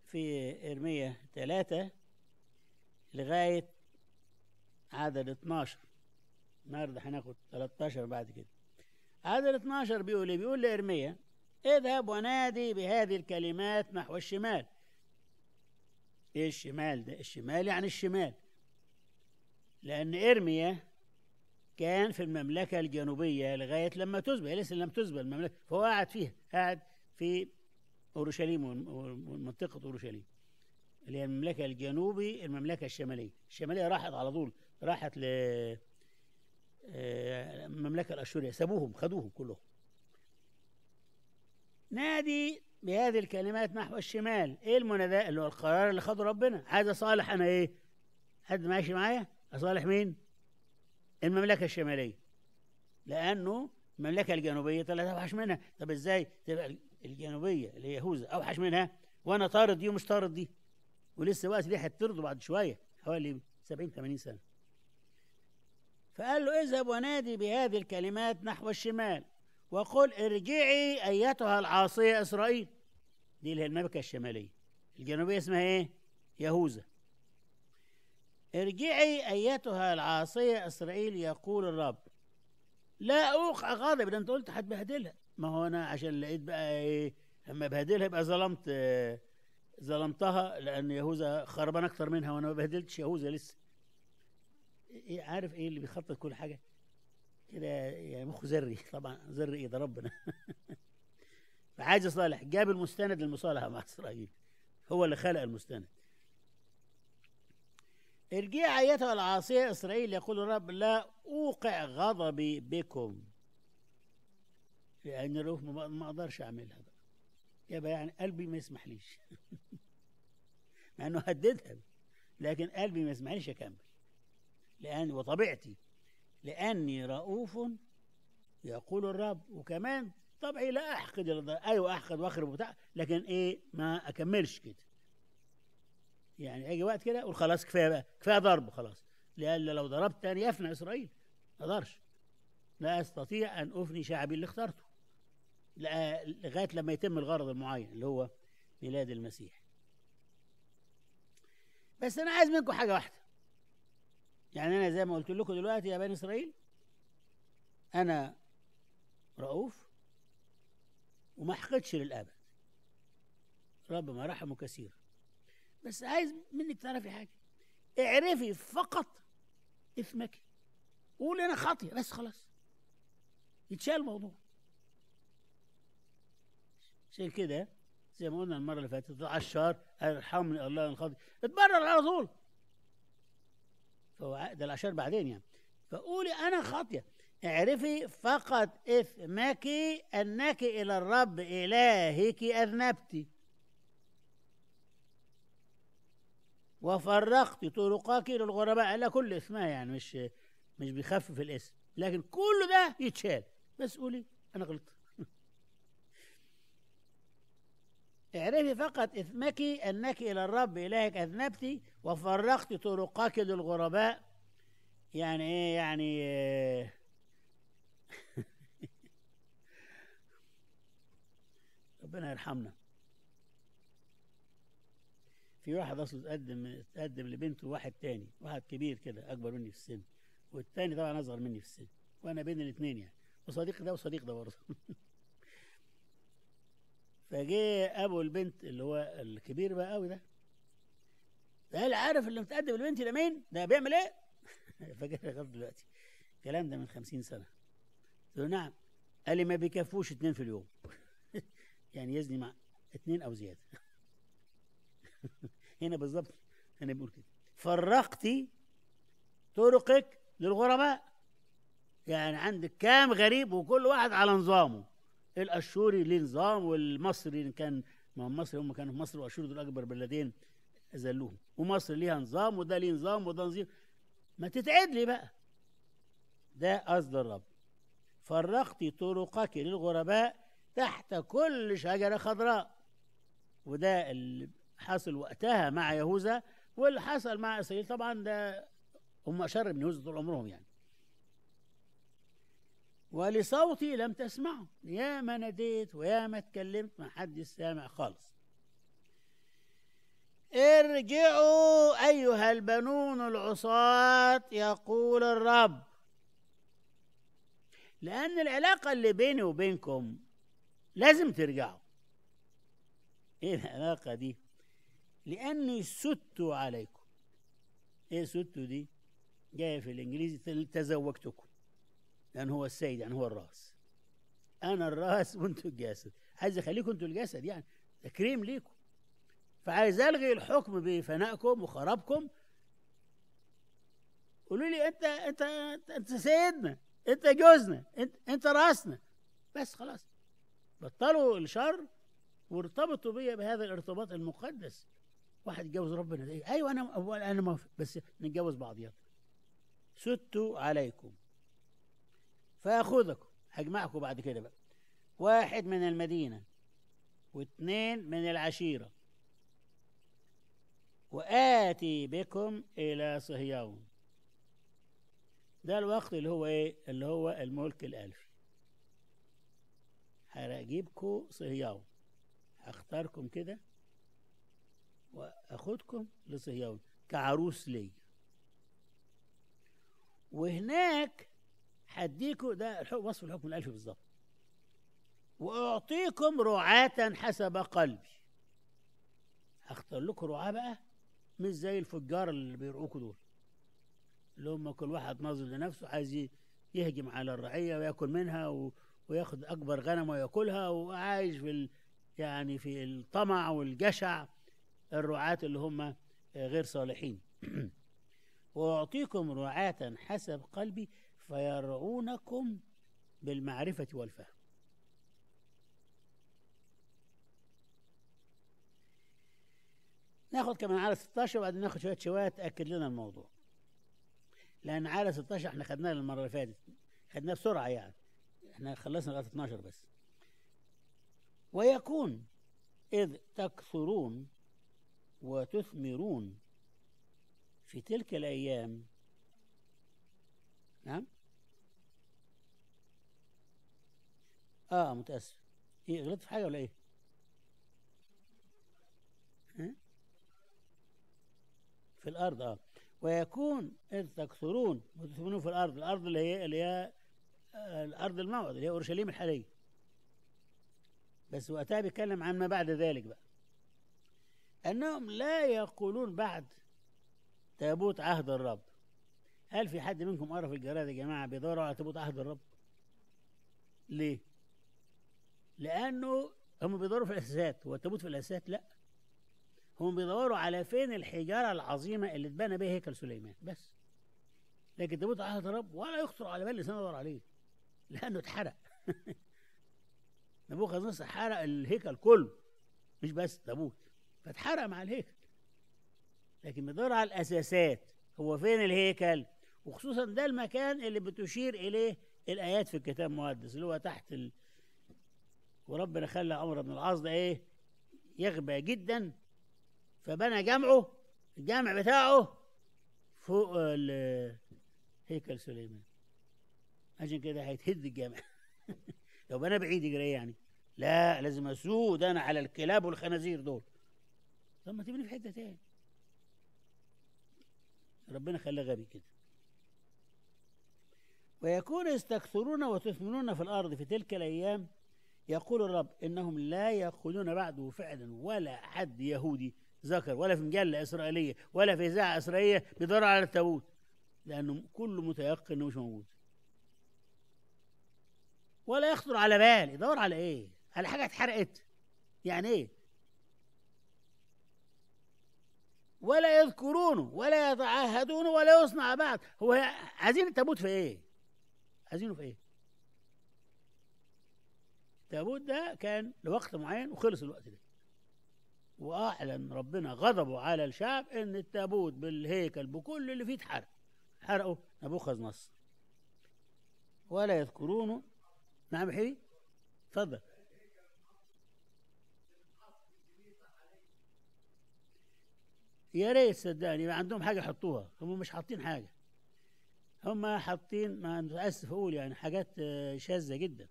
في إرمية ثلاثة لغاية عدد 12 النهارده هناخد 13 بعد كده عدد 12 بيقول ايه بيقول لإرميا اذهب ونادي بهذه الكلمات نحو الشمال ايه الشمال ده الشمال يعني الشمال لأن إرميا كان في المملكة الجنوبية لغاية لما تسبى لسه لم تسبى المملكة فهو قاعد فيها قاعد في أورشليم ومنطقة أورشليم اللي هي المملكة الجنوبي المملكة الشمالية الشمالية راحت على طول راحت ل آه، المملكة الأشورية سابوهم خدوهم كلهم نادي بهذه الكلمات نحو الشمال ايه المناداة اللي هو القرار اللي خده ربنا عايز اصالح انا ايه حد ماشي معايا اصالح مين المملكة الشمالية لانه المملكة الجنوبية طلعت اوحش منها طب ازاي تبقى الجنوبية اللي هي يهوذا اوحش منها وانا طارد دي ومش طارد دي ولسه وقت دي هتطردوا بعد شوية حوالي 70 80 سنة فقال له اذهب ونادي بهذه الكلمات نحو الشمال وقل ارجعي ايتها العاصيه اسرائيل دي اللي هي المملكه الشماليه الجنوبيه اسمها ايه يهوذا ارجعي ايتها العاصيه اسرائيل يقول الرب لا اوقع غضب ده انت قلت هتبهدلها ما هو انا عشان لقيت بقى ايه اما بهدلها يبقى ظلمت آه، ظلمتها لان يهوذا خربان اكتر منها وانا ما بهدلتش يهوذا لسه إيه عارف ايه اللي بيخطط كل حاجه كده يعني مخه ذري طبعا ذري ايه ده ربنا فعايز يصالح جاب المستند للمصالحه مع اسرائيل هو اللي خلق المستند ارجع ايتها العاصيه اسرائيل يقول الرب لا اوقع غضبي بكم لان الروح ما ما اقدرش اعملها بقى يبقى يعني قلبي ما يسمحليش مع انه هددها لكن قلبي ما يسمحليش اكمل لأن وطبيعتي لأني رؤوف يقول الرب وكمان طبعي لا أحقد الض- أيوة أحقد وأخرب وبتاع لكن إيه ما أكملش كده يعني أجي وقت كده أقول خلاص كفاية بقى كفاية ضرب خلاص لأن لو ضربت تاني يفنى إسرائيل ما أقدرش لا أستطيع أن أفني شعبي اللي اخترته لا- لغاية لما يتم الغرض المعين اللي هو ميلاد المسيح بس أنا عايز منكم حاجة واحدة يعني انا زي ما قلت لكم دلوقتي يا بني اسرائيل انا رؤوف وما احقدش للابد رب ما رحمه كثير بس عايز منك تعرفي حاجه اعرفي فقط اثمك قولي انا خاطئه بس خلاص يتشال الموضوع عشان كده زي ما قلنا المره اللي فاتت عشار ارحمني الله الخاطئ اتبرر على طول فهو ع- ده العشار بعدين يعني فقولي انا خاطيه اعرفي فقط اثمك انك الى الرب الهك اذنبت وفرقت طرقك للغرباء لا كل اسمها يعني مش مش بيخفف الاسم لكن كله ده يتشال بس قولي انا غلطت اعرفي فقط اثمك انك الى الرب الهك اذنبت وفرقت طرقك للغرباء يعني ايه يعني آه، ربنا يرحمنا في واحد اصله تقدم تقدم لبنته واحد تاني واحد كبير كده اكبر مني في السن والتاني طبعا اصغر مني في السن وانا بين الاثنين يعني وصديق ده وصديق ده برضه فجه ابو البنت اللي هو الكبير بقى قوي ده ده قال عارف اللي متقدم لبنتي ده مين؟ ده بيعمل ايه؟ فاكر لغايه دلوقتي الكلام ده من خمسين سنه قلت له نعم قال لي ما بيكفوش اتنين في اليوم يعني يزني مع اتنين او زياده هنا بالظبط هنا بيقول كده فرقتي طرقك للغرباء يعني عندك كام غريب وكل واحد على نظامه الاشوري ليه نظام والمصري إن كان ما هو مصر هم كانوا في مصر واشور دول اكبر بلدين ذلوهم ومصر ليها نظام وده ليه نظام وده نظام ما تتعدلي بقى ده قصد الرب فرقت طرقك للغرباء تحت كل شجرة خضراء وده اللي حصل وقتها مع يهوذا واللي حصل مع إسرائيل طبعا ده هم أشر من يهوذا طول عمرهم يعني ولصوتي لم تسمعوا يا ما ناديت ويا ما اتكلمت ما حد سامع خالص ارجعوا أيها البنون العصاة يقول الرب لأن العلاقة اللي بيني وبينكم لازم ترجعوا ايه العلاقة دي لأني ست عليكم ايه ست دي جاية في الإنجليزي تزوجتكم لأن هو السيد يعني هو الراس أنا الراس وأنتوا الجسد عايز أخليكم أنتوا الجسد يعني تكريم ليكم فعايز ألغي الحكم بفنائكم وخرابكم قولوا لي أنت أنت أنت سيدنا أنت جوزنا أنت أنت راسنا بس خلاص بطلوا الشر وارتبطوا بيا بهذا الارتباط المقدس واحد يتجوز ربنا ده إيه؟ ايوه انا انا موافق بس نتجوز بعضياتنا ستوا عليكم فاخذكم هجمعكم بعد كده بقى واحد من المدينه واثنين من العشيره وآتي بكم إلى صهيون ده الوقت اللي هو إيه؟ اللي هو الملك الألفي هجيبكم صهيون هختاركم كده وأخدكم لصهيون كعروس لي وهناك هديكم ده وصف الحكم الألفي بالظبط وأعطيكم رعاة حسب قلبي هختار لكم رعاة بقى مش زي الفجار اللي بيرعوكوا دول اللي هم كل واحد ناظر لنفسه عايز يهجم على الرعية وياكل منها و... وياخد أكبر غنم وياكلها وعايش في ال... يعني في الطمع والجشع الرعاة اللي هم غير صالحين وأعطيكم رعاة حسب قلبي فيرعونكم بالمعرفة والفهم ناخد كمان عدد 16 وبعدين ناخد شويه شويه تاكد لنا الموضوع لان عدد 16 احنا خدناه المره اللي فاتت خدناه بسرعه يعني احنا خلصنا لغايه 12 بس ويكون اذ تكثرون وتثمرون في تلك الايام نعم اه متاسف ايه غلطت في حاجه ولا ايه ها؟ في الارض اه ويكون اذ تكثرون وتثمرون في الارض الارض اللي هي اللي هي آه الارض الموعد اللي هي اورشليم الحاليه بس وقتها بيتكلم عن ما بعد ذلك بقى انهم لا يقولون بعد تابوت عهد الرب هل في حد منكم قرا في الجرائد يا جماعه بيدوروا على تابوت عهد الرب ليه لانه هم بيدوروا في الاساسات هو التابوت في الاساسات لا هم بيدوروا على فين الحجاره العظيمه اللي اتبنى بها هيكل سليمان بس لكن تابوت عهد الرب ولا يخطر على بال الانسان يدور عليه لانه اتحرق نبوخذ نصر حرق الهيكل كله مش بس تابوت فاتحرق مع الهيكل لكن بيدور على الاساسات هو فين الهيكل وخصوصا ده المكان اللي بتشير اليه الايات في الكتاب المقدس اللي هو تحت ال... وربنا خلى عمر بن العاص ده ايه يغبى جدا فبنى جمعه الجامع بتاعه فوق هيكل سليمان عشان كده هيتهد الجامع لو بنى بعيد يجري يعني لا لازم اسود انا على الكلاب والخنازير دول طب ما تبني في حته تاني ربنا خلاه غبي كده ويكون يستكثرون وتثمنون في الارض في تلك الايام يقول الرب انهم لا ياخذون بعده فعلا ولا حد يهودي ذكر ولا في مجله اسرائيليه ولا في اذاعه اسرائيليه بيدور على التابوت لانه كله متيقن انه مش موجود ولا يخطر على بال يدور على ايه على حاجه اتحرقت يعني ايه ولا يذكرونه ولا يتعهدونه ولا يصنع بعد هو عايزين التابوت في ايه عايزينه في ايه التابوت ده كان لوقت معين وخلص الوقت ده واعلن ربنا غضبه على الشعب ان التابوت بالهيكل بكل اللي فيه اتحرق حرقوا نبوخذ نصر ولا يذكرونه نعم حبيبي اتفضل يا ريت صدقني ما عندهم حاجه يحطوها هم مش حاطين حاجه هم حاطين ما متاسف اقول يعني حاجات شاذه جدا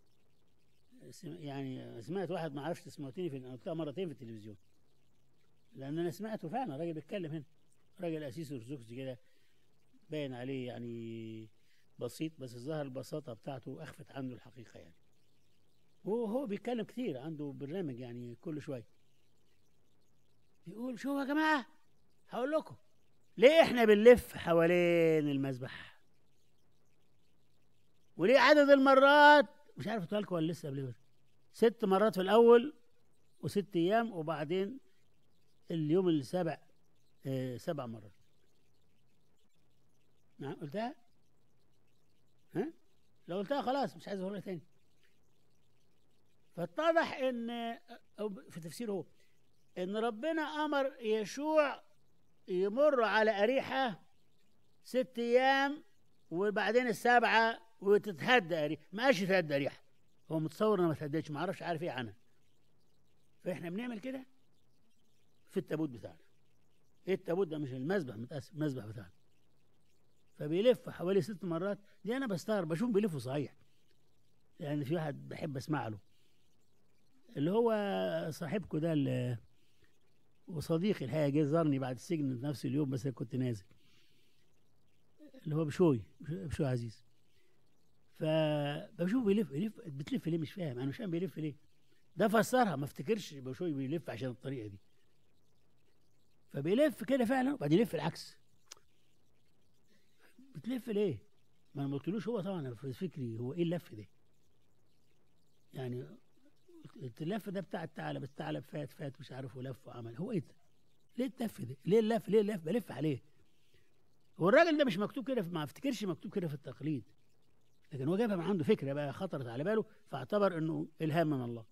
يعني سمعت واحد ما عرفش سمعتني في قلتها مرتين في التلفزيون لان انا سمعته فعلا راجل بيتكلم هنا راجل اسيس ارثوذكسي كده باين عليه يعني بسيط بس الظاهر البساطه بتاعته اخفت عنه الحقيقه يعني وهو بيتكلم كتير عنده برنامج يعني كل شويه بيقول شوفوا يا جماعه هقول لكم ليه احنا بنلف حوالين المذبح وليه عدد المرات مش عارف قلت لكم ولا لسه قبل كده ست مرات في الاول وست ايام وبعدين اليوم السابع آه سبع مرات نعم قلتها ها لو قلتها خلاص مش عايز اقولها تاني فاتضح ان أو في تفسيره هو ان ربنا امر يشوع يمر على اريحه ست ايام وبعدين السابعه وتتهدى اريحه ما قالش تتهدى اريحه هو متصور انها ما تهدتش ما اعرفش عارف ايه عنها فاحنا بنعمل كده في التابوت بتاعنا ايه التابوت ده مش المذبح متاسف المذبح بتاعنا فبيلف حوالي ست مرات دي انا بستغرب بشوف بيلفوا صحيح يعني في واحد بحب اسمع له اللي هو صاحبكم ده اللي وصديقي الحقيقه جه زارني بعد السجن في نفس اليوم بس أنا كنت نازل اللي هو بشوي بشوي عزيز فبشوف بيلف بيلف بتلف ليه مش فاهم انا مش فاهم بيلف ليه ده فسرها ما افتكرش بشوي بيلف عشان الطريقه دي فبيلف كده فعلا وبعدين يلف العكس بتلف ليه؟ ما انا ما قلتلوش هو طبعا في فكري هو ايه اللف ده؟ يعني اللف ده بتاع الثعلب الثعلب فات فات مش عارف ولف وعمل هو ايه ده؟ ليه التف ده؟ ليه اللف؟ ليه اللف؟ بلف عليه هو الراجل ده مش مكتوب كده ما افتكرش مكتوب كده في التقليد لكن هو جابها من عنده فكره بقى خطرت على باله فاعتبر انه الهام من الله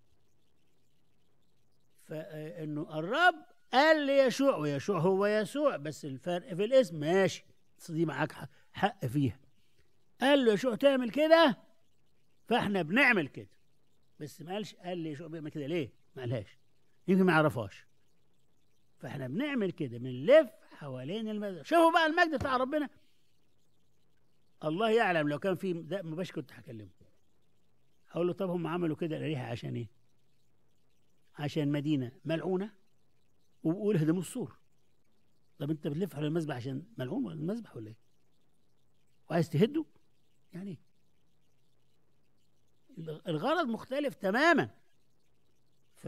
فانه الرب قال ليشوع ويشوع هو يسوع بس الفرق في الاسم ماشي دي معاك حق فيها قال له يشوع تعمل كده فاحنا بنعمل كده بس ما قالش قال لي يشوع بيعمل كده ليه ما قالهاش يمكن ما يعرفهاش فاحنا بنعمل كده بنلف حوالين المذبح شوفوا بقى المجد بتاع ربنا الله يعلم لو كان في ده مباشر كنت هكلمه هقول له طب هم عملوا كده الالهه عشان ايه عشان مدينه ملعونه وبقول هدموا السور طب انت بتلف على المذبح عشان ملعون ولا المذبح ولا ايه وعايز تهده يعني ايه الغرض مختلف تماما ف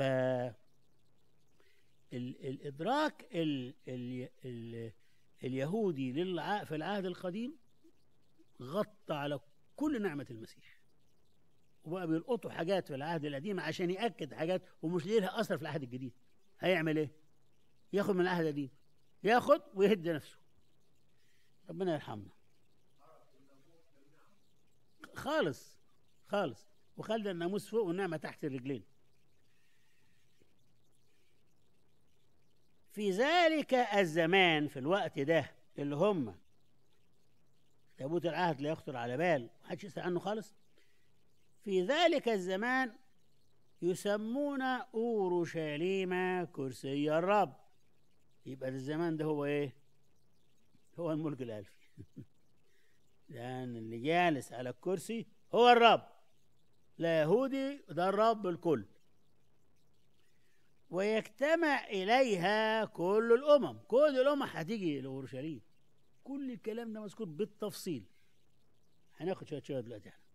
ال الادراك ال ال ال اليهودي للع... في العهد القديم غطى على كل نعمة المسيح وبقى بيلقطوا حاجات في العهد القديم عشان يأكد حاجات ومش ليها أثر في العهد الجديد هيعمل إيه؟ ياخد من العهد القديم ياخد ويهد نفسه ربنا يرحمنا خالص خالص وخلى الناموس فوق والنعمة تحت الرجلين في ذلك الزمان في الوقت ده اللي هم تابوت العهد لا يخطر على بال محدش يسأل عنه خالص في ذلك الزمان يسمون أورشليم كرسي الرب يبقى ده الزمان ده هو ايه هو الملك الألفي لأن اللي جالس على الكرسي هو الرب لا يهودي ده الرب الكل ويجتمع إليها كل الأمم كل الأمم هتيجي لأورشليم كل الكلام ده مذكور بالتفصيل هناخد شوية شوية دلوقتي احنا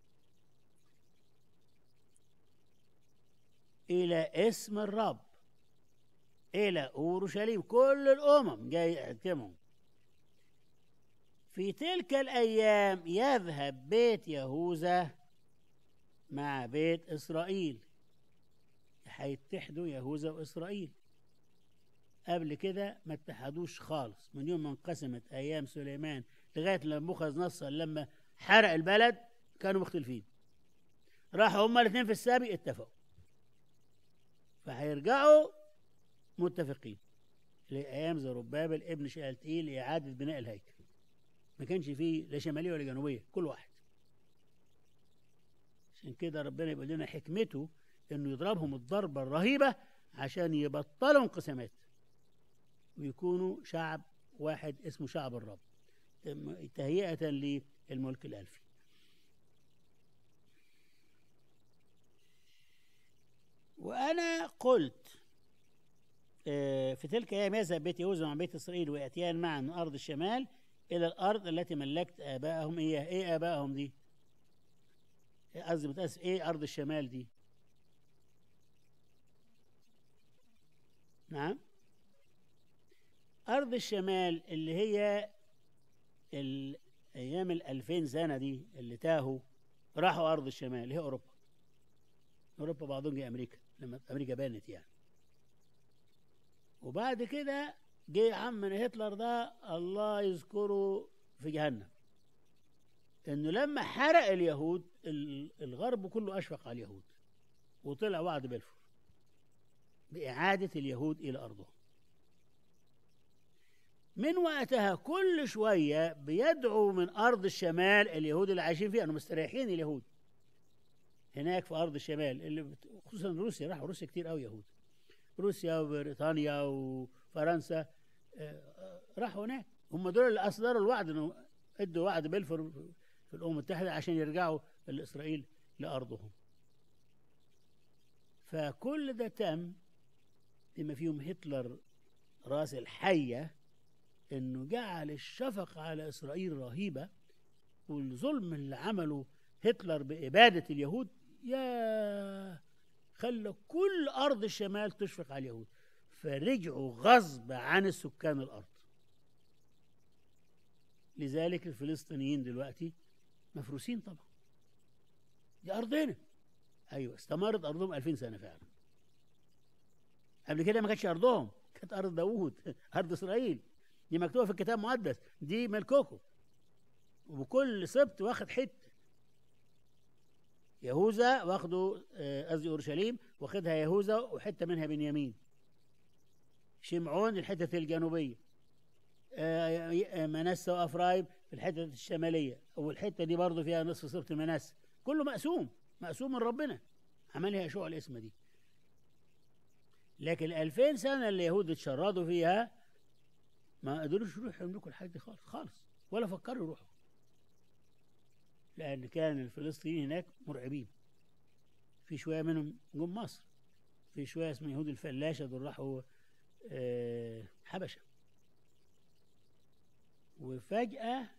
إلى اسم الرب إلى أورشليم كل الأمم جاي يجتمعوا في تلك الأيام يذهب بيت يهوذا مع بيت إسرائيل هيتحدوا يهوذا وإسرائيل قبل كده ما اتحدوش خالص من يوم ما انقسمت أيام سليمان لغاية لما نبوخذ نصر لما حرق البلد كانوا مختلفين راحوا هما الاثنين في السابق اتفقوا فهيرجعوا متفقين لأيام زربابل ابن شالتئيل لإعادة بناء الهيكل ما كانش فيه لا شمالية ولا جنوبية كل واحد عشان كده ربنا يقول لنا حكمته انه يضربهم الضربة الرهيبة عشان يبطلوا انقسامات ويكونوا شعب واحد اسمه شعب الرب تهيئة للملك الألفي وأنا قلت آه، في تلك الايام يذهب بيت يهوذا مع بيت اسرائيل وياتيان معا من ارض الشمال الى الارض التي ملكت ابائهم اياها ايه ابائهم دي قصدي متاسف ايه ارض الشمال دي نعم ارض الشمال اللي هي الايام الالفين سنه دي اللي تاهوا راحوا ارض الشمال اللي هي اوروبا اوروبا بعضهم جه امريكا لما امريكا بانت يعني وبعد كده جه عمنا هتلر ده الله يذكره في جهنم انه لما حرق اليهود ال- الغرب كله اشفق على اليهود وطلع وعد بلفور بإعادة اليهود إلى أرضهم من وقتها كل شوية بيدعو من أرض الشمال اليهود اللي عايشين فيها أنهم مستريحين اليهود هناك في أرض الشمال اللي بت- خصوصا روسيا راحوا روسيا كتير قوي يهود روسيا وبريطانيا وفرنسا آه، آه، راحوا هناك هم دول اللي أصدروا الوعد أنه ادوا وعد بلفور في الأمم المتحدة عشان يرجعوا لإسرائيل لأرضهم فكل ده تم بما فيهم هتلر راس الحية انه جعل الشفقة على اسرائيل رهيبة والظلم اللي عمله هتلر بإبادة اليهود يا خلى كل أرض الشمال تشفق على اليهود فرجعوا غصب عن السكان الأرض لذلك الفلسطينيين دلوقتي مفروسين طبعا دي أرضنا أيوة استمرت أرضهم ألفين سنة فعلا قبل كده ما كانتش أرضهم كانت أرض داوود أرض إسرائيل دي مكتوبة في الكتاب المقدس دي ملككم وكل سبط واخد حتة يهوذا واخده آه، قصدي أورشليم واخدها يهوذا وحتة منها بنيامين شمعون الحتة الجنوبية آه، آه، منسى وأفرايم في الحتة الشمالية والحتة دي برضو فيها نصف سبط منسى كله مقسوم مقسوم من ربنا عملها يشوع الاسم دي لكن الألفين سنة اللي اليهود اتشردوا فيها ما قدروش يروحوا يملكوا الحاجة دي خالص خالص ولا فكروا يروحوا لأن كان الفلسطينيين هناك مرعبين في شوية منهم جم مصر في شوية اسمه يهود الفلاشة دول راحوا آه، حبشة وفجأة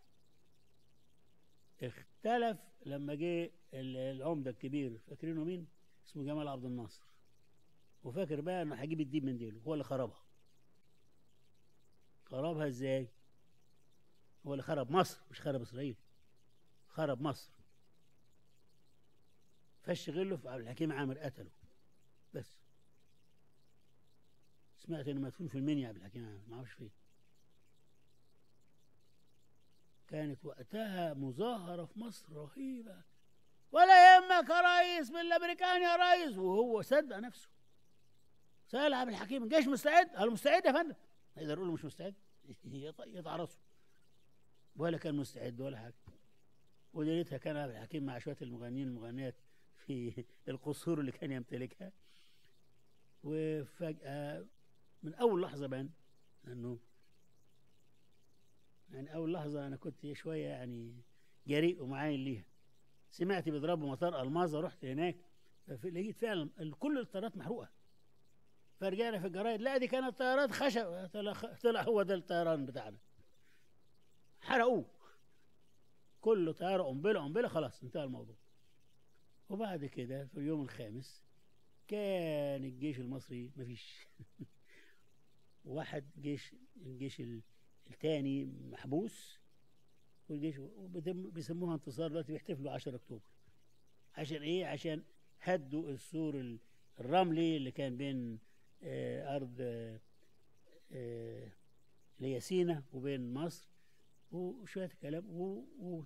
اختلف لما جه ال- العمدة الكبير فاكرينه مين؟ اسمه جمال عبد الناصر وفاكر بقى انه هيجيب الدين من ديله هو اللي خربها خربها ازاي؟ هو اللي خرب مصر مش خرب اسرائيل خرب مصر فش غله في عبد الحكيم عامر قتله بس سمعت انه مدفون في المنيا عبد الحكيم عامر ما اعرفش فين كانت وقتها مظاهرة في مصر رهيبة ولا يهمك يا ريس من الامريكان يا ريس وهو صدق نفسه سأل عبد الحكيم الجيش مستعد؟ قال مستعد يا فندم يقدر يقول له مش مستعد يط- يقطع راسه ولا كان مستعد ولا حاجة وليلتها كان عبد الحكيم مع شوية المغنيين المغنيات في القصور اللي كان يمتلكها وفجأة من أول لحظة بان أنه يعني أول لحظة أنا كنت شوية يعني جريء ومعاين ليها سمعت بيضربوا مطار ألماظة رحت هناك ففي- لقيت فعلا ال- كل الطيارات محروقة فرجعنا في الجرايد لا دي كانت طيارات خشب طلع, طلع هو ده الطيران بتاعنا حرقوه كله طيارة قنبلة قنبلة خلاص انتهى الموضوع وبعد كده في اليوم الخامس كان الجيش المصري مفيش واحد جيش الجيش ال- التاني محبوس والجيش وبيتم- بيسموها انتصار دلوقتي بيحتفلوا 10 اكتوبر عشان ايه عشان هدوا السور ال- الرملي اللي كان بين آه، ارض آه، آه، اللي هي سينا وبين مصر وشويه كلام و... و...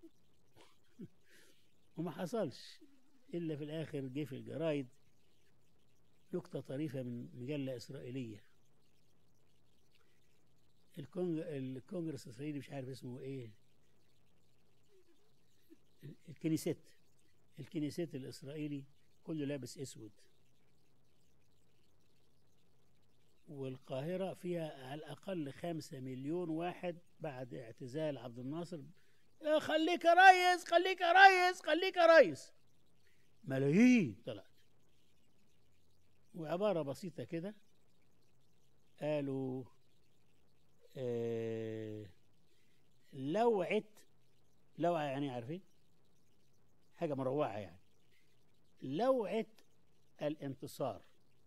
وما حصلش الا في الاخر جه في الجرايد نكته طريفه من مجله اسرائيليه الكونج... الكونجرس الاسرائيلي مش عارف اسمه ايه الكنيست الكنيست الاسرائيلي كله لابس اسود والقاهرة فيها على الأقل خمسة مليون واحد بعد اعتزال عبد الناصر "يا خليك يا ريس خليك يا ريس خليك يا ريس ملايين طلعت وعبارة بسيطة كده قالوا آه لوعة لوعة يعني عارفين حاجة مروعة يعني لوعة الانتصار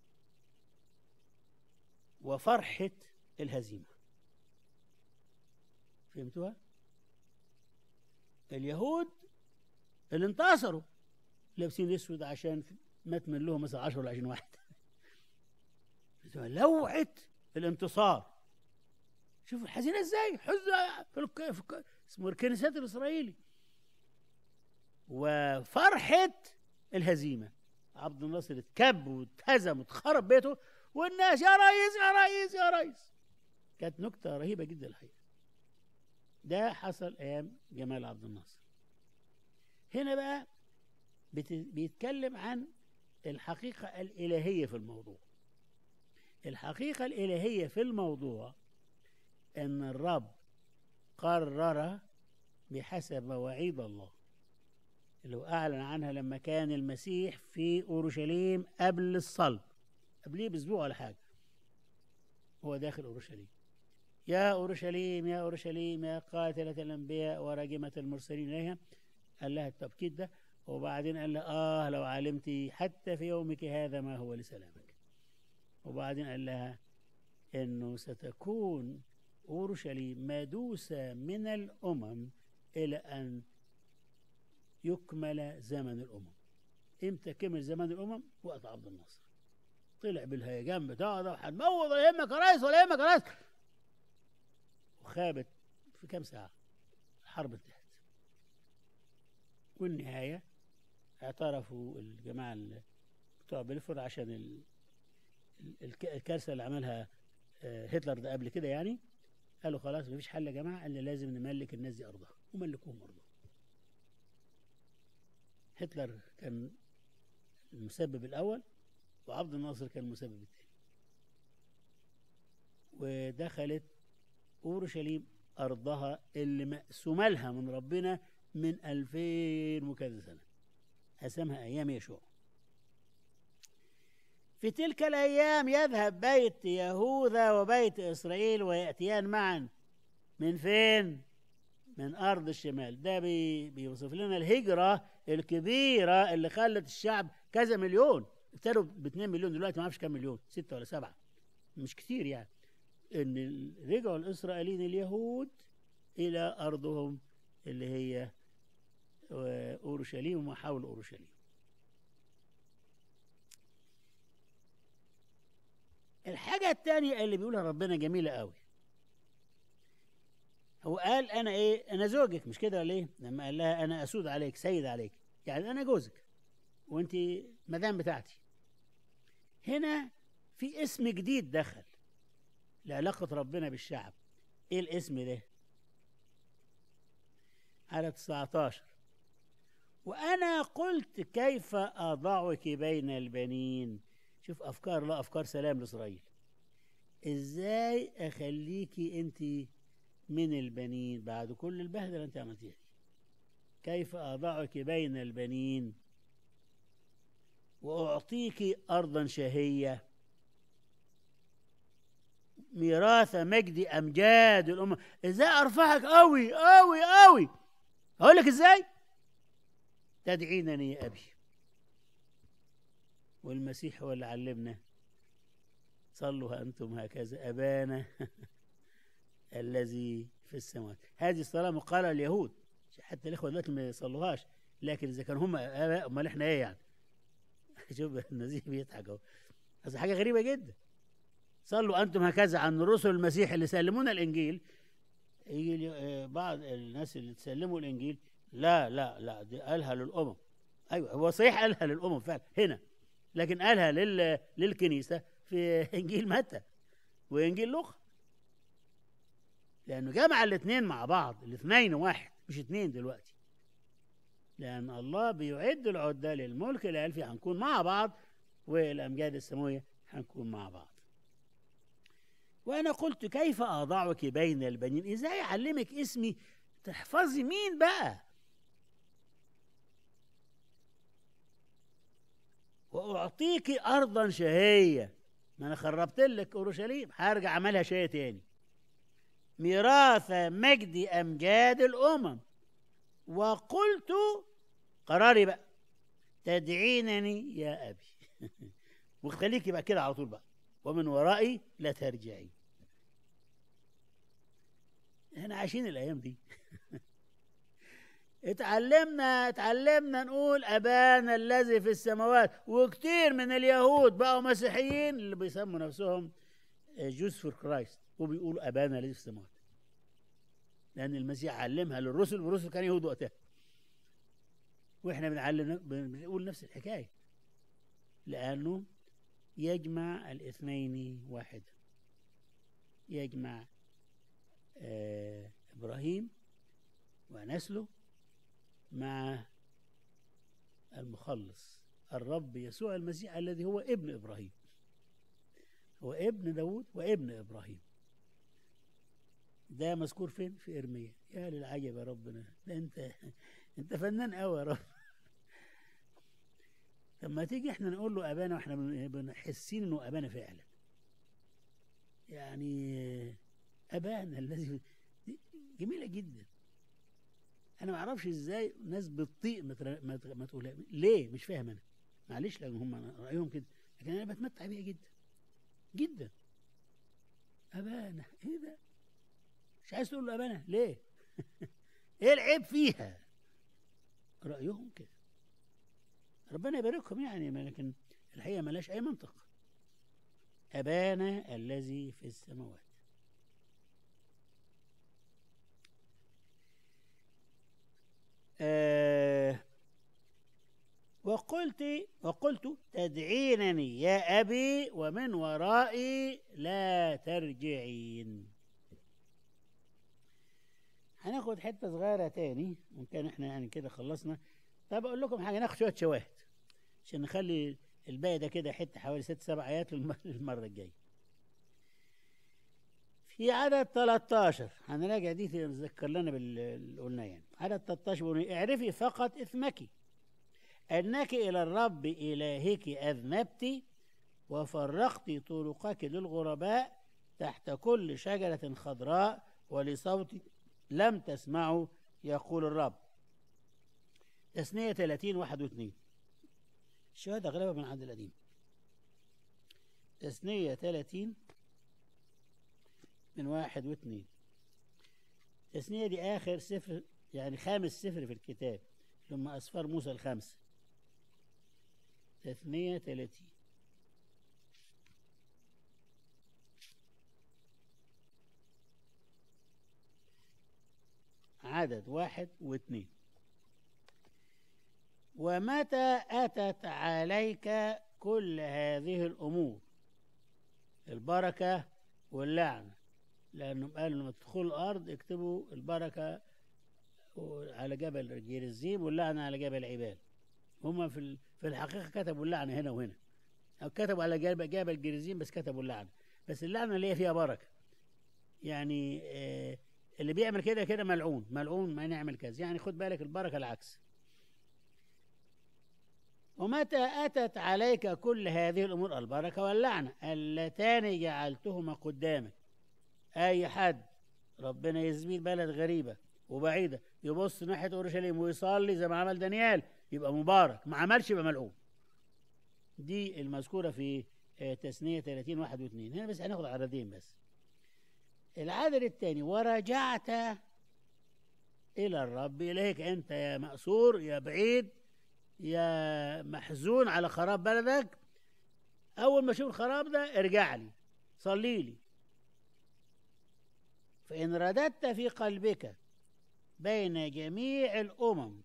وفرحة الهزيمة فهمتوها؟ اليهود اللي انتصروا لابسين اسود عشان مات من لهم مثلا 10 ولا 20 واحد لوعة الانتصار شوف الحزينة ازاي حزة في, الك... في الك... اسمه الكنيسات الإسرائيلي وفرحة الهزيمة عبد الناصر اتكب واتهزم واتخرب بيته والناس يا ريس يا ريس يا ريس كانت نكتة رهيبة جدا الحقيقة ده حصل أيام جمال عبد الناصر هنا بقى بت... بيتكلم عن الحقيقة الإلهية في الموضوع الحقيقة الإلهية في الموضوع أن الرب قرر بحسب مواعيد الله اللي هو أعلن عنها لما كان المسيح في أورشليم قبل الصلب قبليه بأسبوع ولا حاجة هو داخل أورشليم يا أورشليم يا أورشليم يا قاتلة الأنبياء وراجمة المرسلين إليها قال لها التبكيت ده وبعدين قال لها آه لو علمتي حتى في يومك هذا ما هو لسلامك وبعدين قال لها إنه ستكون أورشليم مدوسة من الأمم إلى أن يكمل زمن الأمم إمتى كمل زمن الأمم؟ وقت عبد الناصر طلع بالهيجان بتاعه ده هنموت ولا يهمك يا ريس ولا يهمك يا ريس وخابت في كام ساعة الحرب انتهت والنهاية اعترفوا الجماعة بتوع بلفور عشان ال... الكارثة اللي عملها هتلر ده قبل كده يعني قالوا خلاص مفيش حل يا جماعة قال لازم نملك الناس دي أرضها وملكوهم أرضهم هتلر كان المسبب الأول وعبد الناصر كان المسبب الثاني ودخلت أورشليم أرضها اللي مقسومة لها من ربنا من ألفين وكذا سنة قسمها أيام يشوع في تلك الأيام يذهب بيت يهوذا وبيت إسرائيل ويأتيان معا من فين؟ من أرض الشمال ده بي بيوصف لنا الهجرة الكبيرة اللي خلت الشعب كذا مليون ابتدوا ب 2 مليون دلوقتي ما اعرفش كام مليون ستة ولا سبعة مش كتير يعني ان رجعوا الاسرائيليين اليهود الى ارضهم اللي هي اورشليم وما حول اورشليم الحاجة الثانية اللي بيقولها ربنا جميلة قوي هو قال أنا إيه أنا زوجك مش كده ولا إيه لما قال لها أنا أسود عليك سيد عليك يعني أنا جوزك وأنت مدام بتاعتي هنا في اسم جديد دخل لعلاقة ربنا بالشعب ايه الاسم ده على 19 وانا قلت كيف اضعك بين البنين شوف افكار لا افكار سلام لاسرائيل ازاي اخليكي انت من البنين بعد كل البهدله اللي انت عملتيها دي كيف اضعك بين البنين واعطيك ارضا شهيه ميراث مجد امجاد الامه ازاي ارفعك قوي قوي قوي اقول لك ازاي تدعينني يا ابي والمسيح هو اللي علمنا صلوا انتم هكذا ابانا الذي في السماوات هذه الصلاه مقاله اليهود حتى الاخوه دلوقتي ما يصلوهاش لكن اذا كانوا هم اباء امال احنا ايه يعني شوف النزيه بيضحك اهو بس حاجه غريبه جدا صلوا انتم هكذا عن رسل المسيح اللي سلمونا الانجيل يجي بعض الناس اللي تسلموا الانجيل لا لا لا دي قالها للامم ايوه هو صحيح قالها للامم فعلا هنا لكن قالها لل... للكنيسه في انجيل متى وانجيل لوقا لانه جمع الاثنين مع بعض الاثنين واحد مش اثنين دلوقتي لان الله بيعد العده للملك اللي قال فيه هنكون مع بعض والامجاد السماويه هنكون مع بعض وانا قلت كيف اضعك بين البنين ازاي اعلمك اسمي تحفظي مين بقى واعطيك ارضا شهيه ما انا خربت لك اورشليم هرجع اعملها شيء تاني ميراث مجد امجاد الامم وقلت قراري بقى تدعينني يا ابي وخليكي بقى كده على طول بقى ومن ورائي لا ترجعي احنا عايشين الايام دي اتعلمنا اتعلمنا نقول ابانا الذي في السماوات وكتير من اليهود بقوا مسيحيين اللي بيسموا نفسهم جوز فور كرايست وبيقولوا ابانا الذي في السماوات لان المسيح علمها للرسل والرسل كانوا يهود وقتها واحنا بنعلم بنقول نفس الحكايه لانه يجمع الاثنين واحدا يجمع آه ابراهيم ونسله مع المخلص الرب يسوع المسيح الذي هو ابن ابراهيم هو ابن داود وابن ابراهيم ده مذكور فين في ارميا يا للعجب يا ربنا ده انت انت فنان قوي يا رب لما تيجي احنا نقول له ابانا واحنا بنحسين انه ابانا فعلا يعني ابانا الذي جميله جدا انا ما اعرفش ازاي ناس بتطيق ما ما تقولها ليه مش فاهم انا معلش لان هم رايهم كده لكن انا بتمتع بيها جدا جدا ابانا ايه ده مش عايز تقول له ابانا ليه ايه العيب فيها رايهم كده ربنا يباركهم يعني لكن الحقيقه ملاش اي منطق ابانا الذي في السماوات آه وقلت وقلت تدعينني يا أبي ومن ورائي لا ترجعين هناخد حتة صغيرة تاني ممكن احنا يعني كده خلصنا طب أقول لكم حاجة ناخد شوية شواهد عشان نخلي الباقي ده كده حتة حوالي ست سبع آيات للمرة الجاية في عدد 13 هنراجع دي تذكر لنا باللي قلناه يعني عدد 13 بيقول اعرفي فقط اثمك انك الى الرب الهك اذنبت وفرقت طرقك للغرباء تحت كل شجرة خضراء ولصوت لم تسمعوا يقول الرب تثنية 30 واحد واثنين الشهادة غالبا من عند القديم تثنية 30 من واحد واثنين التثنية دي آخر سفر يعني خامس سفر في الكتاب ثم أسفار موسى الخمسة تثنية ثلاثين عدد واحد واثنين ومتى أتت عليك كل هذه الأمور البركة واللعنة لأنهم قالوا لما تدخلوا الأرض اكتبوا البركة على جبل جيرزيم واللعنة على جبل عبال هم في في الحقيقة كتبوا اللعنة هنا وهنا أو كتبوا على جبل جبل جيرزيم بس كتبوا اللعنة بس اللعنة اللي هي فيها بركة يعني آه اللي بيعمل كده كده ملعون ملعون ما نعمل كذا يعني خد بالك البركة العكس ومتى أتت عليك كل هذه الأمور البركة واللعنة اللتان جعلتهما قدامك أي حد ربنا يزميل بلد غريبة وبعيدة يبص ناحية أورشليم ويصلي زي ما عمل دانيال يبقى مبارك ما عملش يبقى ملعون دي المذكورة في تثنية 30 واحد واثنين هنا بس هناخد عددين بس العدد الثاني ورجعت إلى الرب إليك أنت يا مأسور يا بعيد يا محزون على خراب بلدك أول ما أشوف الخراب ده ارجع لي صلي لي فإن رددت في قلبك بين جميع الأمم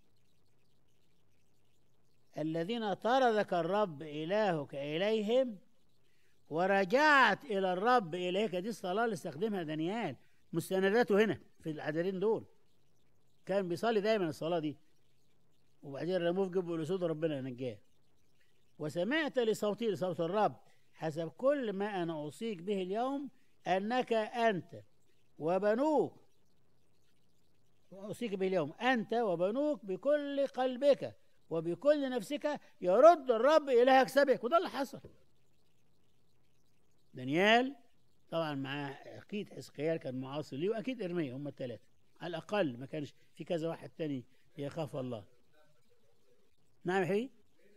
الذين طردك الرب إلهك إليهم ورجعت إلى الرب إليك دي الصلاة اللي استخدمها دانيال مستنداته هنا في العددين دول كان بيصلي دايما الصلاة دي وبعدين رموه في جبه لسود ربنا نجاه وسمعت لصوتي لصوت الرب حسب كل ما أنا أوصيك به اليوم أنك أنت وبنوك أوصيك به اليوم أنت وبنوك بكل قلبك وبكل نفسك يرد الرب إلهك سبك وده اللي حصل دانيال طبعا مع اكيد حزقيال كان معاصر ليه واكيد ارميا هم الثلاثه على الاقل ما كانش في كذا واحد تاني يخاف الله نعم يا حبيبي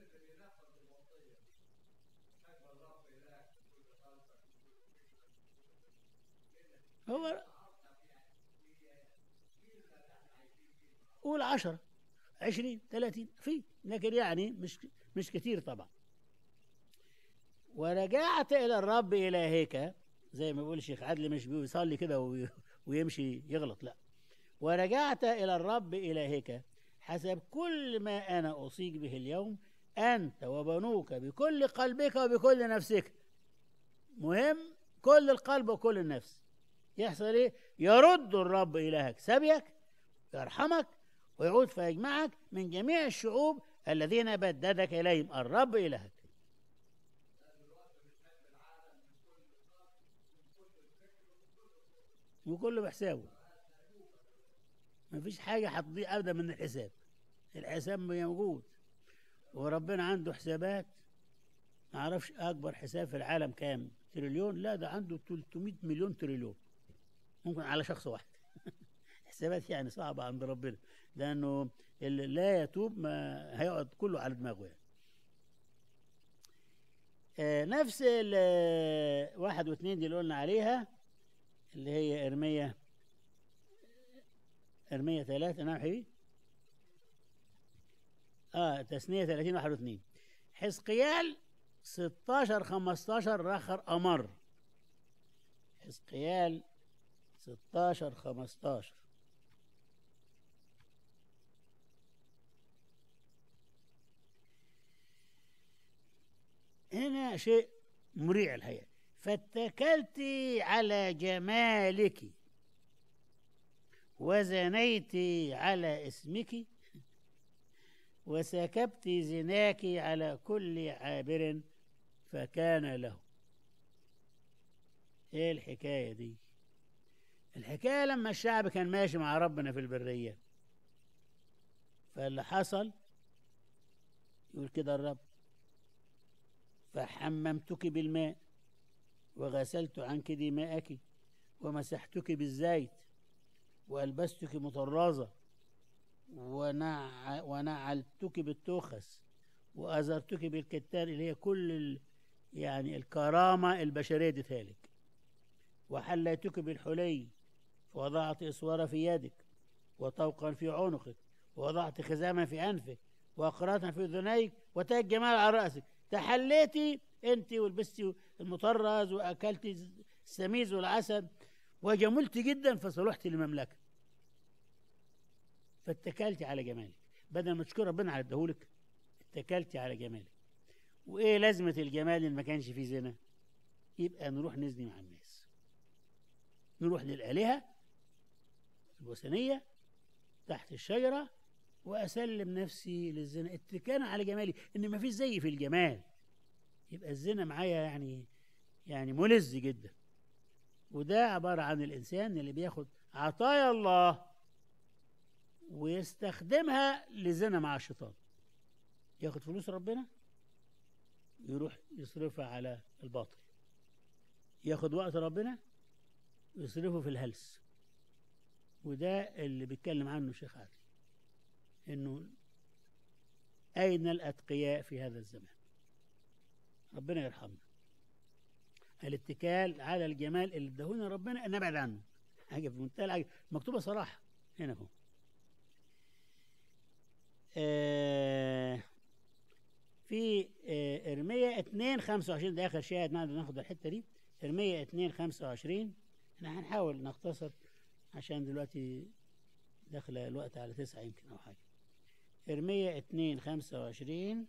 هو قول عشرة عشرين ثلاثين في لكن يعني مش مش كتير طبعا ورجعت إلى الرب إلهك زي ما بيقول الشيخ عدلي مش بيصلي كده وي- ويمشي يغلط لا ورجعت إلى الرب إلهك حسب كل ما أنا أوصيك به اليوم أنت وبنوك بكل قلبك وبكل نفسك مهم كل القلب وكل النفس يحصل ايه يرد الرب إلهك سبيك يرحمك ويعود فيجمعك من جميع الشعوب الذين بددك إليهم الرب إلهك وكله بحسابه مفيش حاجة هتضيع أبدا من الحساب الحساب موجود وربنا عنده حسابات ما اعرفش اكبر حساب في العالم كام تريليون لا ده عنده 300 مليون تريليون ممكن على شخص واحد حسابات يعني صعبة عند ربنا لأنه اللي لا يتوب ما هيقعد كله على دماغه يعني. آه نفس ال- واحد واثنين دي اللي قلنا عليها اللي هي إرمية إرمية ثلاثة نعم حبيبي اه تثنية 30 واحد واثنين حزقيال 16 15 رخر أمر حزقيال 16 15 هنا شيء مريع الحقيقة فاتكلت على جمالك وزنيت على اسمك وسكبت زناك على كل عابر فكان له ايه الحكاية دي الحكاية لما الشعب كان ماشي مع ربنا في البرية فاللي حصل يقول كده الرب فحممتك بالماء وغسلت عنك دماءك ومسحتك بالزيت وألبستك مطرزة ونع... ونعلتك بالتوخس وأزرتك بالكتان اللي هي كل ال... يعني الكرامة البشرية اديتها لك وحليتك بالحلي ووضعت إسوار في يدك وطوقا في عنقك ووضعت خزاما في أنفك وأقراطا في أذنيك وتاج جمال على رأسك تحليتي أنت ولبستي المطرز وأكلتي السميز والعسل وجملت جدا فصلحت المملكة فاتكلتي على جمالك بدل ما تشكر ربنا على اداهولك اتكلتي على جمالك وايه لازمة الجمال اللي ما كانش فيه زنا يبقى نروح نزني مع الناس نروح للآلهة الوثنية تحت الشجرة وأسلم نفسي للزنا اتكانا على جمالي إن ما فيش زيي في الجمال يبقى الزنا معايا يعني يعني ملز جدا وده عبارة عن الإنسان اللي بياخد عطايا الله ويستخدمها لزنا مع الشيطان ياخد فلوس ربنا يروح يصرفها على الباطل ياخد وقت ربنا ويصرفه في الهلس وده اللي بيتكلم عنه الشيخ عادل انه اين الاتقياء في هذا الزمان ربنا يرحمنا الاتكال على الجمال اللي ادهونا ربنا نبعد عنه حاجه في منتهى العجب مكتوبه صراحه هنا اهو آه في آه ارميا 2 25 ده اخر شاهد نقدر ناخد الحته دي ارميا 2 25 احنا هنحاول نختصر عشان دلوقتي داخله الوقت على تسعة يمكن او حاجه ارميا 2 25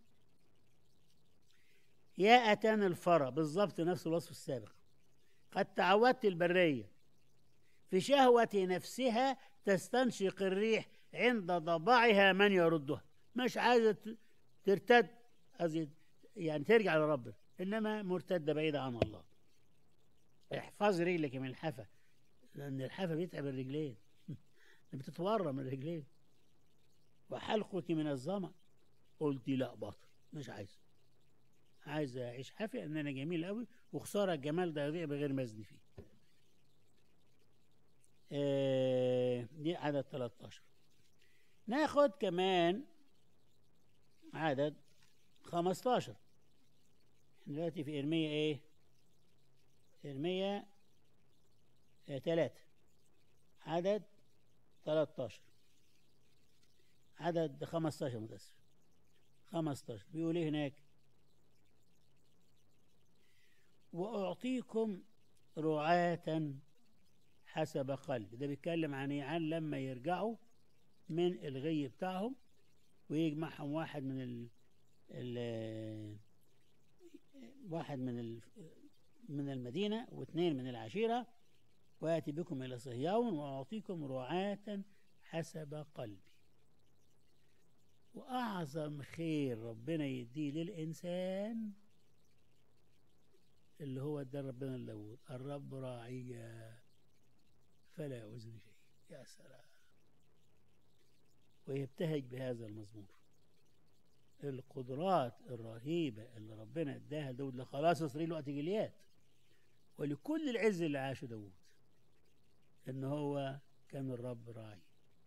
يا أتان الفرى بالضبط نفس الوصف السابق قد تعودت البرية في شهوة نفسها تستنشق الريح عند ضبعها من يردها مش عايزة ترتد قصدي يعني ترجع لربنا إنما مرتدة بعيدة عن الله احفظ رجلك من الحفا لأن الحفا بيتعب الرجلين بتتورم الرجلين وحلقك من الظمأ قلت لا بطل مش عايز عايز اعيش حافي ان انا جميل قوي وخساره الجمال ده يضيع بغير مزن فيه آه دي عدد 13 ناخد كمان عدد 15 احنا دلوقتي في ارميه ايه ارميه آه تلاتة عدد 13 عدد 15 متأسف 15 بيقول ايه هناك وأعطيكم رعاة حسب قلب ده بيتكلم عن ايه عن لما يرجعوا من الغي بتاعهم ويجمعهم واحد من ال, ال واحد من ال من المدينة واثنين من العشيرة وآتي بكم إلى صهيون وأعطيكم رعاة حسب قلبي وأعظم خير ربنا يديه للإنسان اللي هو ده ربنا لداود الرب راعية فلا يعوزني شيء يا سلام ويبتهج بهذا المزمور القدرات الرهيبة اللي ربنا اداها لداود لخلاص إسرائيل وقت جليات ولكل العز اللي عاشه داود إن هو كان الرب راعي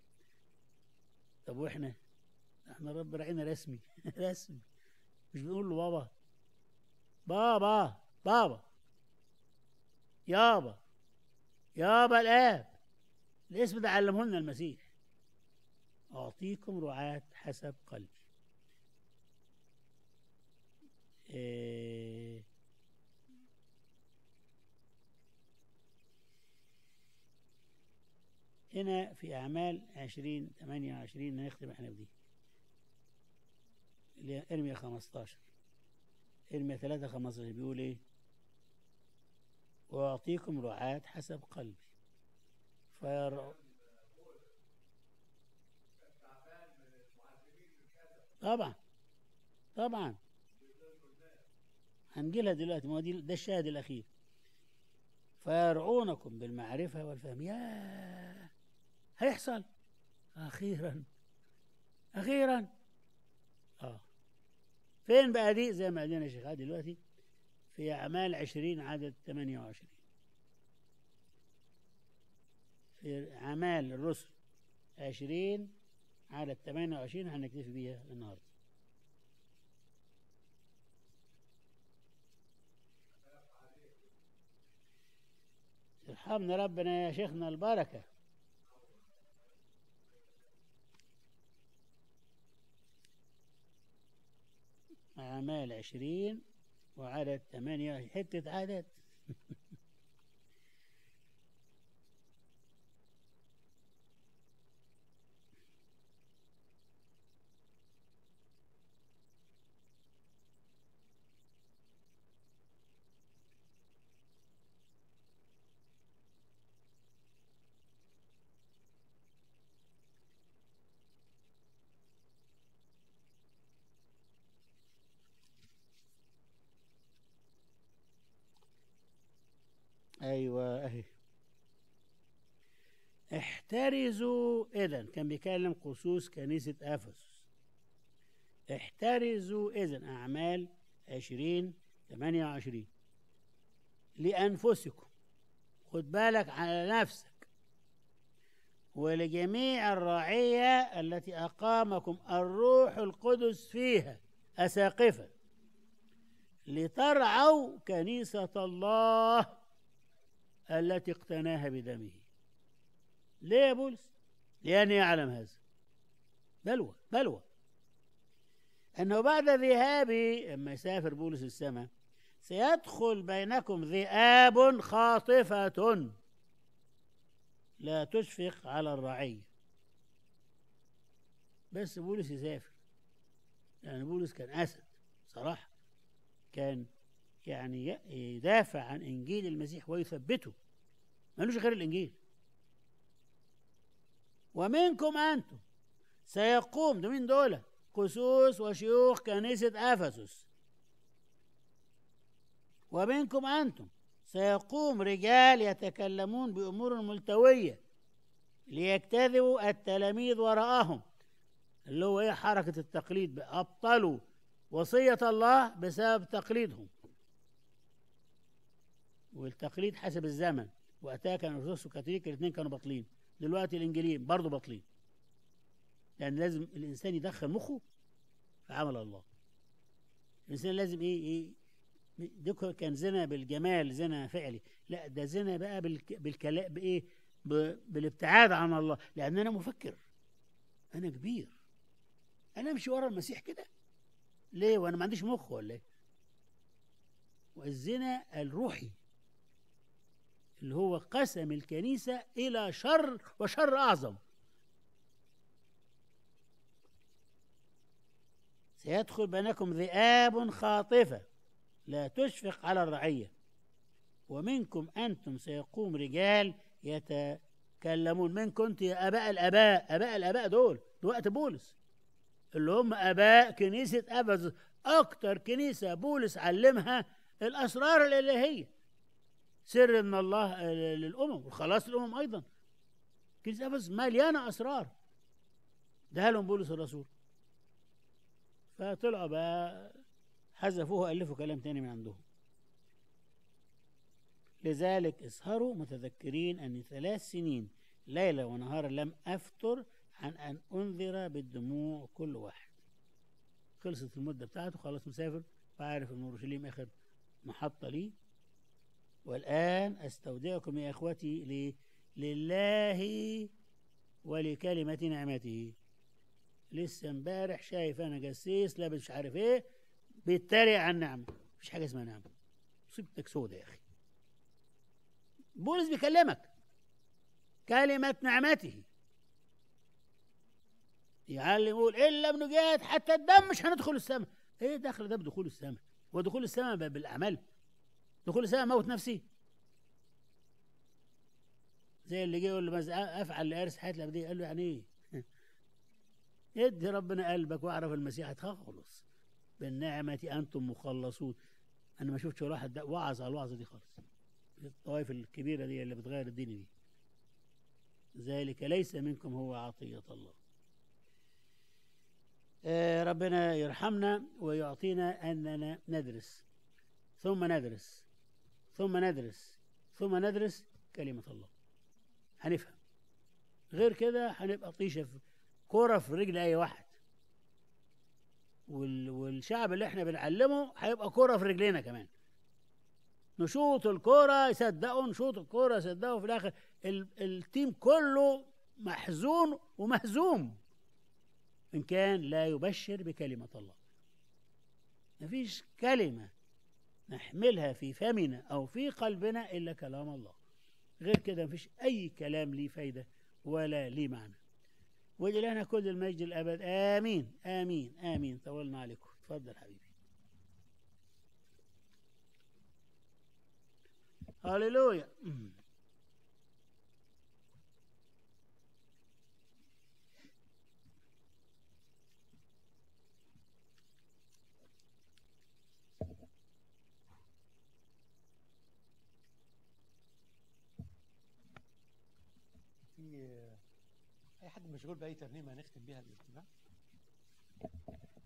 طب وإحنا إحنا الرب راعينا رسمي رسمي مش بنقول له بابا بابا بابا يابا يابا الآب الاسم ده علمه لنا المسيح أعطيكم رعاة حسب قلبي إيه هنا في أعمال عشرين ثمانية وعشرين نختم احنا بدي اللي هي ارميا خمستاشر ارميا ثلاثة خمستاشر بيقول ايه وأعطيكم رعاة حسب قلبي فيرعوا طبعا طبعا هنجيلها دلوقتي ما هو دي ده الشاهد الأخير فيرعونكم بالمعرفة والفهم يا هيحصل أخيرا أخيرا آه فين بقى دي زي ما قالنا شيخ دلوقتي في أعمال عشرين عدد ثمانية وعشرين في أعمال الرسل عشرين عدد ثمانية وعشرين هنكتفي بيها النهاردة ارحمنا ربنا يا شيخنا البركة أعمال عشرين وعدد ثمانية حتة عدد ايوه اهي احترزوا اذا كان بيكلم خصوص كنيسة افسس احترزوا اذا اعمال عشرين ثمانية وعشرين لانفسكم خد بالك على نفسك ولجميع الرعية التي أقامكم الروح القدس فيها أساقفة لترعوا كنيسة الله التي اقتناها بدمه ليه يا بولس لأن يعلم هذا بلوى بلوى أنه بعد ذهابي لما يسافر بولس السماء سيدخل بينكم ذئاب خاطفة لا تشفق على الرعية بس بولس يسافر لأن يعني بولس كان أسد صراحة كان يعني يدافع عن انجيل المسيح ويثبته ملوش غير الانجيل ومنكم انتم سيقوم ده مين دول قسوس وشيوخ كنيسة افسس ومنكم انتم سيقوم رجال يتكلمون بامور ملتويه ليجتذبوا التلاميذ وراءهم اللي هو ايه حركه التقليد بقى ابطلوا وصية الله بسبب تقليدهم والتقليد حسب الزمن وقتها كان الارثوذكس والكاثوليك الاثنين كانوا باطلين دلوقتي الانجيليين برضه باطلين لان لازم الانسان يدخل مخه في عمل الله الانسان لازم ايه ايه ده كان زنا بالجمال زنا فعلي لا ده زنا بقى بالك بالكلام بايه ب- بالابتعاد عن الله لان انا مفكر انا كبير انا امشي ورا المسيح كده ليه وانا ما عنديش مخ ولا ايه والزنا الروحي اللي هو قسم الكنيسة إلى شر وشر أعظم سيدخل بينكم ذئاب خاطفة لا تشفق على الرعية ومنكم أنتم سيقوم رجال يتكلمون منكم أنت يا آباء الآباء آباء الآباء دول ده وقت بولس اللي هم آباء كنيسة أفسس أكتر كنيسة بولس علمها الأسرار الإلهية سر من الله للأمم وخلاص الأمم أيضا كنيسة أفسس مليانة أسرار ده لهم بولس الرسول فطلعوا بقى حذفوه وألفوا كلام تاني من عندهم لذلك اسهروا متذكرين أني ثلاث سنين ليلة ونهارا لم أفتر عن أن أنذر بالدموع كل واحد خلصت المدة بتاعته خلاص مسافر وعارف أن أورشليم آخر محطة ليه والآن أستودعكم يا إخوتي ل- لله ولكلمة نعمته لسه امبارح شايف أنا جسيس لابس مش عارف إيه بيتريق على النعمة مفيش حاجة اسمها نعمة مصيبتك سودة يا أخي بولس بيكلمك كلمة نعمته يعلم يقول إلا بنجاهد حتى الدم مش هندخل السماء إيه دخل ده بدخول السماء ودخول السماء ب- بالأعمال دخول السماء موت نفسي زي اللي جه يقول له مز- افعل لارث حياه الابديه قال له يعني ايه؟ ادي ربنا قلبك واعرف المسيح هتخلص بالنعمة أنتم مخلصون أنا ما شفتش ولا واحد ده وعظ على الوعظة دي خالص الطوائف الكبيرة دي اللي بتغير الدين دي ذلك ليس منكم هو عطية الله آه ربنا يرحمنا ويعطينا أننا ندرس ثم ندرس ثم ندرس ثم ندرس كلمة الله هنفهم غير كده هنبقى طيشة في كورة في رجل أي واحد وال... والشعب اللي احنا بنعلمه هيبقى كورة في رجلينا كمان نشوط الكورة يصدقوا نشوط الكورة يصدقوا في الآخر ال... التيم كله محزون ومهزوم إن كان لا يبشر بكلمة الله مفيش كلمة نحملها في فمنا أو في قلبنا إلا كلام الله غير كده مفيش أي كلام ليه فايدة ولا ليه معنى ولنا كل المجد الأبد آمين آمين آمين طولنا عليكم تفضل حبيبي هللويا في اي حد مشغول باي ترنيمه هنختم بيها الاجتماع